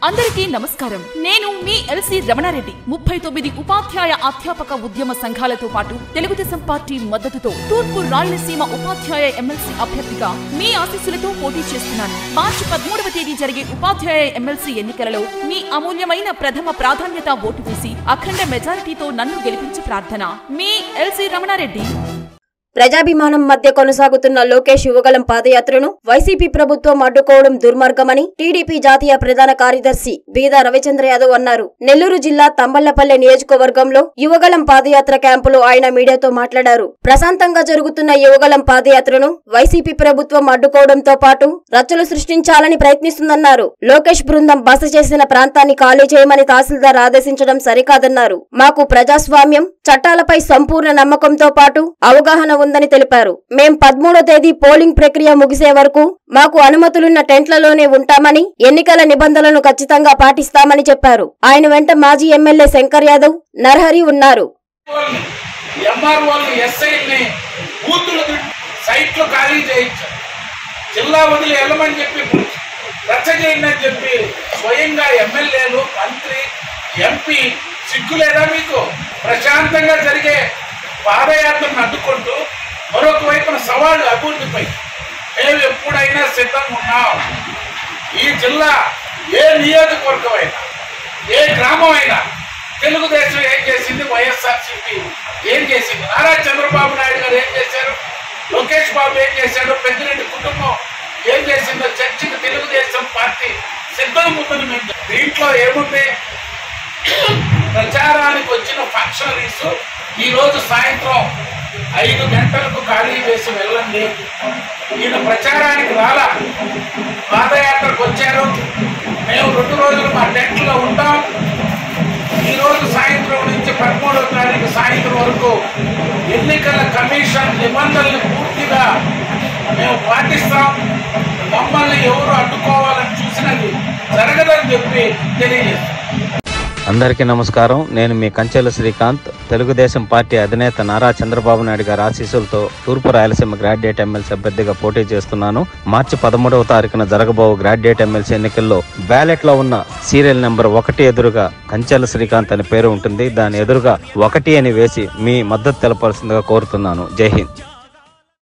అందరికీ నమస్కారం నేను మీ ఎల్సి రమణారెడ్డి ముప్పై తొమ్మిది ఉపాధ్యాయ అధ్యాపక ఉద్యమ సంఘాలతో పాటు తెలుగుదేశం పార్టీ మద్దతుతో తూర్పు రాయలసీమ ఉపాధ్యాయ ఎమ్మెల్సీ అభ్యర్థిగా మీ ఆశీస్సులతో పోటీ చేస్తున్నాను మార్చి పదమూడవ తేదీ జరిగే ఉపాధ్యాయ ఎమ్మెల్సీ ఎన్నికలలో మీ అమూల్యమైన ప్రథమ ప్రాధాన్యత ఓటు వేసి అఖండ మెజారిటీతో నన్ను గెలిపించి ప్రార్థన మీ ఎల్సి రమణారెడ్డి ప్రజాభిమానం మధ్య కొనసాగుతున్న లోకేష్ యువగలం పాదయాత్రను వైసీపీ ప్రభుత్వం అడ్డుకోవడం దుర్మార్గమని టీడీపీ జాతీయ ప్రధాన కార్యదర్శి బీదా రవిచంద్ర యాదవ్ అన్నారు నెల్లూరు జిల్లా తంబళ్లపల్లె నియోజకవర్గంలో యువగలం పాదయాత్ర క్యాంపులో ఆయన మీడియాతో మాట్లాడారు ప్రశాంతంగా జరుగుతున్న యువగలం పాదయాత్రను వైసీపీ ప్రభుత్వం అడ్డుకోవడంతో పాటు రచ్చలు సృష్టించాలని ప్రయత్నిస్తుందన్నారు లోకేష్ బృందం బస చేసిన ప్రాంతాన్ని ఖాళీ చేయమని తహసీల్దార్ ఆదేశించడం సరికాదన్నారు మాకు ప్రజాస్వామ్యం చట్టాలపై సంపూర్ణ నమ్మకంతో పాటు అవగాహన ఉందని తెలిపారు మేం పదమూడో తేదీ పోలింగ్ ప్రక్రియ ముగిసే వరకు మాకు అనుమతులున్న టెంట్లలోనే ఉంటామని ఎన్నికల నిబంధనలను ఖచ్చితంగా పాటిస్తామని చెప్పారు ఆయన వెంట మాజీ ఎమ్మెల్యే శంకర్ యాదవ్ నర్హరి ఉన్నారు ఎంఆర్ఓలు ఎస్ఐల్ని బూతులు తిట్టి సైట్లు ఖాళీ చేయించారు జిల్లా వదిలి వెళ్ళమని చెప్పి రచ్చ చేయండి అని చెప్పి స్వయంగా ఎమ్మెల్యేలు మంత్రి ఎంపీ సిగ్గులేదా మీకు ప్రశాంతంగా జరిగే పాదయాత్రను అడ్డుకుంటూ మరొక వైపున సవాళ్ళు అభివృద్ధిపై మేము ఎప్పుడైనా సిద్ధంగా ఉన్నాం ఈ జిల్లా ఏ నియోజకవర్గం అయినా ఏ గ్రామం అయినా తెలుగుదేశం ఏం చేసింది వైఎస్ఆర్సీపీ ఏం చేసింది నారా చంద్రబాబు నాయుడు గారు ఏం చేశారు లోకేష్ బాబు ఏం చేశాడు పెద్దిరెడ్డి కుటుంబం ఏం చేసిందో చర్చకు తెలుగుదేశం పార్టీ సిద్ధం ఉందని మేము దీంట్లో ఏముంది ప్రచారానికి వచ్చిన ఫంక్షనరీస్ ఈ రోజు సాయంత్రం ఐదు గంటలకు ఖాళీ చేసి వెళ్ళండి ఈయన ప్రచారానికి రాలా పాదయాత్రకు వచ్చారు మేము రెండు రోజులు మా టెంట్లో ఉంటాం ఈ రోజు సాయంత్రం నుంచి పదమూడవ తారీఖు సాయంత్రం వరకు ఎన్నికల కమిషన్ నిబంధనలు పూర్తిగా మేము పాటిస్తాం మమ్మల్ని ఎవరు అడ్డుకోవాలని చూసినది జరగదని చెప్పి తెలియజేస్తాం అందరికీ నమస్కారం నేను మీ కంచెల శ్రీకాంత్ తెలుగుదేశం పార్టీ అధినేత నారా చంద్రబాబు నాయుడు గారి ఆశీస్సులతో తూర్పు రాయలసీమ గ్రాడ్యుయేట్ ఎమ్మెల్సీ అభ్యర్థిగా పోటీ చేస్తున్నాను మార్చి పదమూడవ తారీఖున జరగబో గ్రాడ్యుయేట్ ఎమ్మెల్సీ ఎన్నికల్లో బ్యాలెట్ లో ఉన్న సీరియల్ నెంబర్ ఒకటి ఎదురుగా కంచెల శ్రీకాంత్ అనే పేరు ఉంటుంది దాని ఎదురుగా ఒకటి అని వేసి మీ మద్దతు తెలపాల్సిందిగా కోరుతున్నాను జై హింద్